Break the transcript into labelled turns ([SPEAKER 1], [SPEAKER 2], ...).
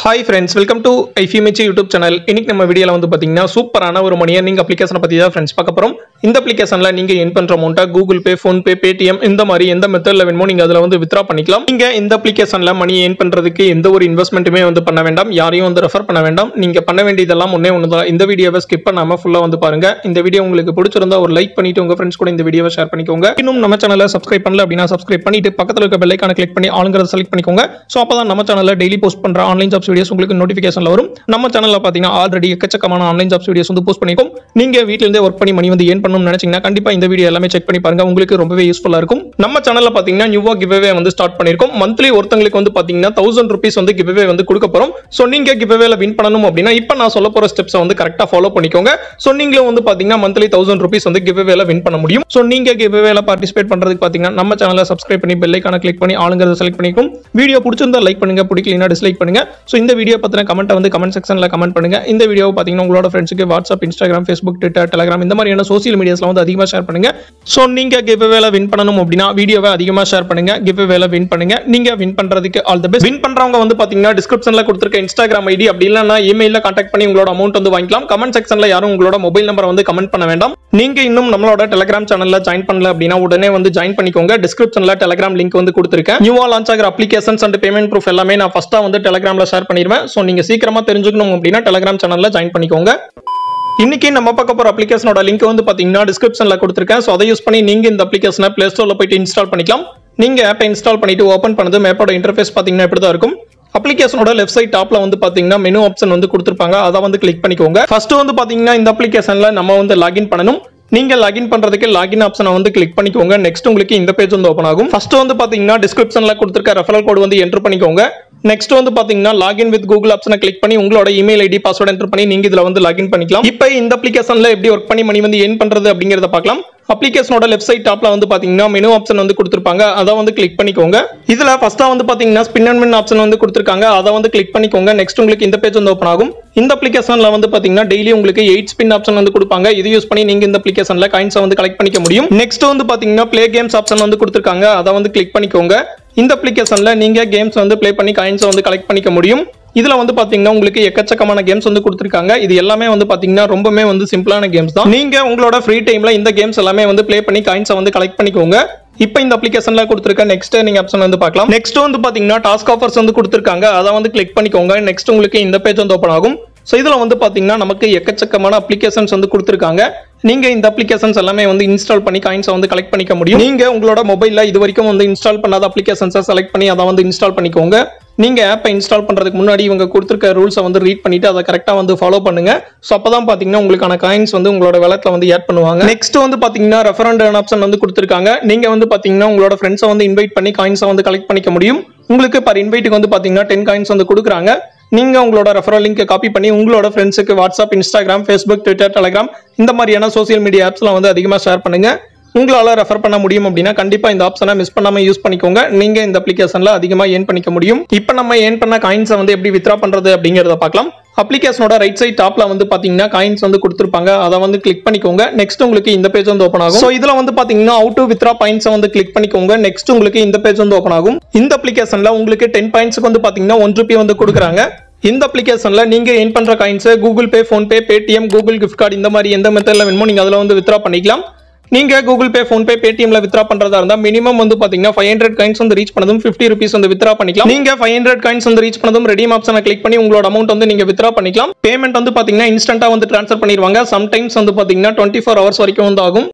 [SPEAKER 1] hi friends welcome to ஐஃபிமிச்சி YouTube channel இன்னைக்கு நம்ம வீடியோவில் வந்து பார்த்தீங்கன்னா சூப்பரான ஒரு மணி earning அப்ளிகேஷனை பற்றி தான் ஃப்ரெண்ட்ஸ் பார்க்க போகிறோம் இந்த அப்ளிகேஷனில் நீங்கள் என் பண்ணுற அமௌண்ட்டை கூகுள் பே ஃபோன்பே பேடிஎம் இந்த மாதிரி எந்த மெத்தடில் வேணுமோ நீங்கள் அதில் வந்து வித்ரா பண்ணிக்கலாம் நீங்கள் இந்த அப்ளிகேஷனில் மணி ஏர்ன் பண்ணுறதுக்கு எந்த ஒரு இன்வெஸ்ட்மெண்ட்டுமே வந்து பண்ண வேண்டாம் யாரையும் வந்து ரெஃபர் பண்ண வேண்டாம் நீங்கள் பண்ண வேண்டியதெல்லாம் ஒன்றே ஒன்று தான் இந்த வீடியோவை ஸ்கிப் பண்ணாமல் ஃபுல்லாக வந்து பாருங்க இந்த வீடியோ உங்களுக்கு பிடிச்சிருந்தா ஒரு லைக் பண்ணிட்டு உங்கள் ஃப்ரெண்ட்ஸ் கூட இந்த வீடியோவை ஷேர் பண்ணிக்கோங்க இன்னும் நம்ம சேனலை சப்ஸ்கிரைப் பண்ணல அப்படின்னா சப்ஸ்கிரைப் பண்ணிட்டு பக்கத்தில் இருக்க பெல்லைக்கான கிளிக் பண்ணி ஆளுங்கிறத செலக்ட் பண்ணிக்கோங்க ஸோ அப்போ தான் நம்ம சேனலில் டெய்லி போஸ்ட் பண்ணுற ஆன்லைன் ஜாப்ஸ் வீடியோஸ் உங்களுக்கு நோட்டிஃபிகேஷனில் வரும் நம்ம சேனலில் பார்த்தீங்கன்னா ஆல்ரெடி எக்கச்சக்கமான ஆன்லைன் ஜாப்ஸ் வீடியோஸ் வந்து போஸ்ட் பண்ணிருக்கோம் நீங்கள் வீட்டிலேருந்தே ஒர்க் பண்ணி மணி வந்து ஏன் பண்ணணும்னு நினைச்சீங்கன்னா கண்டிப்பாக இந்த வீடியோ எல்லாமே செக் பண்ணி பாருங்க உங்களுக்கு ரொம்பவே யூஸ்ஃபுல்லாக இருக்கும் நம்ம சேனலில் பார்த்தீங்கன்னா நியூவா கிவ்வே வந்து ஸ்டார்ட் பண்ணியிருக்கோம் மந்த்லி ஒருத்தங்களுக்கு வந்து பார்த்தீங்கன்னா தௌசண்ட் ருபீஸ் வந்து கிவ்வே வந்து கொடுக்க போகிறோம் ஸோ நீங்கள் கிவ்வேல வின் பண்ணணும் அப்படின்னா இப்போ நான் சொல்ல போகிற ஸ்டெப்ஸை வந்து கரெக்டாக ஃபாலோ பண்ணிக்கோங்க ஸோ நீங்களும் வந்து பார்த்தீங்கன்னா மந்த்லி தௌசண்ட் ருபீஸ் வந்து கிவ்வேல வின் பண்ண முடியும் ஸோ நீங்கள் கிவ்வேல பார்ட்டிசிபேட் பண்ணுறதுக்கு பார்த்தீங்கன்னா நம்ம சேனலை சப்ஸ்கிரைப் பண்ணி பெல்லைக்கான கிளிக் பண்ணி ஆளுங்கிறத செலக்ட் பண்ணிக்கும் வீடியோ பிடிச்சிருந்தா லைக் பண்ணுங்க பிடிக்கலனா டிஸ்லைக் பண்ணுங்க ஸோ இந்த வீடியோ பற்றின கமெண்ட்டை வந்து கமெண்ட் செக்ஷனில் கமெண்ட் பண்ணுங்க இந்த வீடியோ பார்த்தீங்கன்னா உங்களோட ஃப்ரெண்ட்ஸுக்கு WhatsApp Instagram Facebook Twitter Telegram இந்த மாதிரியான சோசியல் மீடியாஸ்ல வந்து அதிகமாக ஷேர் பண்ணுங்க ஸோ நீங்க கிவ்வேல வின் பண்ணணும் அப்படின்னா வீடியோவை அதிகமாக ஷேர் பண்ணுங்க கிவ்வேல வின் பண்ணுங்க நீங்க வின் பண்றதுக்கு ஆல் தி பெஸ்ட் வின் பண்றவங்க வந்து பாத்தீங்கன்னா டிஸ்கிரிப்ஷன்ல கொடுத்துருக்க இன்ஸ்டாகிராம் ஐடி அப்படி இல்லைன்னா இமெயில கான்டாக்ட் பண்ணி உங்களோட அமௌண்ட் வந்து வாங்கிக்கலாம் கமெண்ட் செக்ஷன்ல யாரும் உங்களோட மொபைல் நம்பரை வந்து கமெண்ட் பண்ண வேண்டாம் நீங்க இன்னும் நம்மளோட டெலிகிராம் சேனல்ல ஜாயின் பண்ணல அப்படின்னா உடனே வந்து ஜாயின் பண்ணிக்கோங்க டிஸ்கிரிப்ஷன்ல டெலிகிராம் லிங்க் வந்து கொடுத்துருக்கேன் நியூவா லான்ச் ஆகிற அப்ளிகேஷன்ஸ் அண்ட் பேமெண்ட் ப்ரூஃப் எல்லாமே நான் ஃபர்ஸ்டா வந்து டெலிகிராம்ல ஷேர் பண்ணிடுவேன் ஸோ நீங்க சீக்கிரமா தெரிஞ்சுக்கணும் அப்படின்னா டெலிகிராம் சேனல்ல ஜாயின் பண்ணிக்கோங்க இன்னைக்கு நம்ம பார்க்க போற அப்ளிகேஷனோட லிங்க் வந்து பாத்தீங்கன்னா டிஸ்கிரிப்ஷன்ல கொடுத்துருக்கேன் ஸோ அதை யூஸ் பண்ணி நீங்க இந்த அப்ளிகேஷனை பிளே ஸ்டோர்ல போயிட்டு இன்ஸ்டால் பண்ணிக்கலாம் நீங்க ஆப்பை இன்ஸ்டால் பண்ணிட்டு ஓப்பன் பண்ணது மேப்போட இன்டர்ஃபேஸ் பாத்தீங்கன்னா இப்படி தான் இருக்கும் அப்ளிகேஷனோட லெஃப்ட் சைட் டாப்ல வந்து பாத்தீங்கன்னா மெனு ஆப்ஷன் வந்து கொடுத்துருப்பாங்க அதை வந்து கிளிக் பண்ணிக்கோங்க ஃபர்ஸ்ட் வந்து பாத்தீங்கன்னா இந்த அப்ளிகேஷன்ல நம்ம வந்து லாகின் பண்ணணும் நீங்க லாகின் பண்றதுக்கு லாகின் ஆப்ஷனை வந்து கிளிக் பண்ணிக்கோங்க நெக்ஸ்ட் உங்களுக்கு இந்த பேஜ் வந்து ஓப்பன் ஆகும் ஃபர்ஸ்ட் வந்து பாத்தீங்கன்னா டிஸ்கிரிப்ஷன்ல கொடுத்துருக்க ரெஃபரல் கோட் வந்து என்டர் பண்ணிக்கோங்க நெக்ஸ்ட் வந்து பாத்தீங்கன்னா லாகின் வித் கூகுள் ஆப்ஷனை கிளிக் பண்ணி உங்களோட இமெயில் ஐடி பாஸ்வேர்ட் என்டர் பண்ணி நீங்க இதுல வந்து லாகின் பண்ணிக்கலாம் இப்போ இந்த அப்ளிகேஷன்ல எப்படி ஒர்க் பண்ணி மணி வந்து ஏன் பண்றது அப்படிங்கறத பார்க்கலாம் அப்ளிகேஷனோட லெஃப்ட் சைட் டாப்ல வந்து பாத்தீங்கன்னா மெனு ஆப்ஷன் வந்து கொடுத்துருப்பாங்க அதை வந்து கிளிக் பண்ணிக்கோங்க இதுல ஃபர்ஸ்டா வந்து பாத்தீங்கன்னா ஸ்பின் அண்ட் மின் ஆப்ஷன் வந்து கொடுத்துருக்காங்க அதை வந்து கிளிக் பண்ணிக்கோங்க நெக்ஸ்ட் உங்களுக்கு இந்த பேஜ் வந்து ஓப்பன் ஆகும் இந்த அப்ளிகேஷன்ல வந்து பாத்தீங்கன்னா டெய்லி உங்களுக்கு எயிட் ஸ்பின் ஆப்ஷன் வந்து கொடுப்பாங்க இது யூஸ் பண்ணி நீங்க இந்த அப்ளிகேஷன்ல காயின்ஸை வந்து கலெக்ட் பண்ணிக்க முடியும் நெக்ஸ்ட் வந்து பாத்தீங்கன்னா ப்ளே கேம்ஸ் ஆப்ஷன் வந்து கொடுத்துருக்காங்க அதை வந்து கிளிக் பண்ணிக்கோங்க இந்த அப்ளிகேஷன்ல நீங்க கேம்ஸ் வந்து ப்ளே பண்ணி காயின்ஸை வந்து கலெக்ட் பண்ணிக்க முடியும் இதுல வந்து பாத்தீங்கன்னா உங்களுக்கு எக்கச்சக்கமான கேம்ஸ் வந்து கொடுத்துருக்காங்க இது எல்லாமே வந்து பாத்தீங்கன்னா ரொம்பவே வந்து சிம்பிளான கேம்ஸ் தான் நீங்க உங்களோட ஃப்ரீ டைம்ல இந்த கேம்ஸ் எல்லாமே வந்து ப்ளே பண்ணி காயின்ஸை வந்து கலெக்ட் பண்ணிக்கோங்க இப்போ இந்த அப்ளிகேஷன்ல கொடுத்துருக்க நெக்ஸ்ட் நீங்க ஆப்ஷன் வந்து பார்க்கலாம் நெக்ஸ்ட் வந்து பாத்தீங்கன்னா டாஸ்க் ஆஃபர்ஸ் வந்து கொடுத்துருக்காங்க அதை வந்து கிளிக் பண்ணிக்கோங்க நெக்ஸ்ட் உங்களுக்கு இந்த பேஜ் வந்து ஓப்பன் ஆகும் ஸோ இதில் வந்து பார்த்தீங்கன்னா நமக்கு எக்கச்சக்கமான அப்ளிகேஷன்ஸ் வந்து கொடுத்துருக்காங்க நீங்க இந்த அப்ளிகேஷன்ஸ் எல்லாமே வந்து இன்ஸ்டால் பண்ணி காயின்ஸை வந்து கலெக்ட் பண்ணிக்க முடியும் நீங்க உங்களோட மொபைல்ல இது வரைக்கும் வந்து இன்ஸ்டால் பண்ணாத அப்ளிகேஷன்ஸை செலக்ட் பண்ணி அதை வந்து இன்ஸ்டால் பண்ணிக்கோங்க நீங்க ஆப்பை இன்ஸ்டால் பண்றதுக்கு முன்னாடி இவங்க கொடுத்துருக்க ரூல்ஸை வந்து ரீட் பண்ணிட்டு அதை கரெக்டாக வந்து ஃபாலோ பண்ணுங்க ஸோ அப்பதான் பாத்தீங்கன்னா உங்களுக்கான காயின்ஸ் வந்து உங்களோட வெலட்ல வந்து ஆட் பண்ணுவாங்க நெக்ஸ்ட் வந்து பாத்தீங்கன்னா ரெஃபரண்ட் ஆப்ஷன் வந்து கொடுத்துருக்காங்க நீங்க வந்து பாத்தீங்கன்னா உங்களோட ஃப்ரெண்ட்ஸை வந்து இன்வைட் பண்ணி காயின்ஸை வந்து கலெக்ட் பண்ணிக்க முடியும் உங்களுக்கு பர் இன்வைட்டுக்கு வந்து பாத்தீங்கன்னா டென் காயின்ஸ் வந்து கொடுக்குறாங்க நீங்க உங்களோட ரெஃபரல் லிங்க் காப்பி பண்ணி உங்களோட ஃப்ரெண்ட்ஸுக்கு WhatsApp Instagram Facebook Twitter Telegram இந்த மாதிரியான சோசியல் மீடியா ஆப்ஸ்லாம் வந்து அதிகமாக ஷேர் பண்ணுங்க உங்களால ரெஃபர் பண்ண முடியும் அப்படின்னா கண்டிப்பா இந்த ஆப்ஷனை மிஸ் பண்ணாம யூஸ் பண்ணிக்கோங்க நீங்க இந்த அப்ளிகேஷன்ல அதிகமா ஏர்ன் பண்ணிக்க முடியும் இப்போ நம்ம ஏர்ன் பண்ண காயின்ஸை வந்து எப்படி வித்ரா பண்றது அப்படிங்கறத பார்க்கலாம் அப்ளிகேஷனோட ரைட் சைட் டாப்ல வந்து பாத்தீங்கன்னா காயின்ஸ் வந்து கொடுத்துருப்பாங்க அதை வந்து கிளிக் பண்ணிக்கோங்க நெக்ஸ்ட் உங்களுக்கு இந்த பேஜ் வந்து ஓப்பன் ஆகும் ஸோ இதுல வந்து பாத்தீங்கன்னா அவுட் டு வித்ரா பாயிண்ட்ஸ் வந்து கிளிக் பண்ணிக்கோங்க நெக்ஸ்ட் உங்களுக்கு இந்த பேஜ் வந்து ஓப்பன் ஆகும் இந்த அப்ளிகேஷன்ல உங்களுக்கு டென் பாயிண்ட்ஸ்க்கு வந்து பாத்தீங்கன்னா ஒன் ருபி வந்து கொடுக்குறாங்க இந்த அப்ளிகேஷன்ல நீங்க ஏன் பண்ற coins Google Pay PhonePe Paytm Google gift card இந்த மாதிரி எந்த மெத்தட்ல வேணுமோ நீங்க அதுல வந்து வித்ரா பண்ணிக்கலாம் நீங்க கூகுள் பே ஃபோன்பே பேடிஎம்ல வித்ரா பண்றதா இருந்தா மினிமம் வந்து பாத்தீங்கன்னா ஃபைவ் ஹண்ட்ரட் காயின்ஸ் வந்து ரீச் பண்ணதும் ஃபிஃப்டி ருபீஸ் வந்து வித்ரா பண்ணிக்கலாம் நீங்க ஃபைவ் ஹண்ட்ரட் காயின்ஸ் வந்து ரீச் பண்ணதும் ரெடீம் ஆப்ஷனை கிளிக் பண்ணி உங்களோட அமௌண்ட் வந்து நீங்க வித்ரா பண்ணிக்கலாம் பேமெண்ட் வந்து பாத்தீங்கன்னா இன்ஸ்டன்டா வந்து ட்ரான்ஸ்ஃபர் பண்ணிடுவாங்க சம்டைம்ஸ் வந்து பாத்தீங்கன்னா டுவெண்ட்டி ஃபோர் ஹவர்ஸ் வரைக்கும் வந்து ஆகும்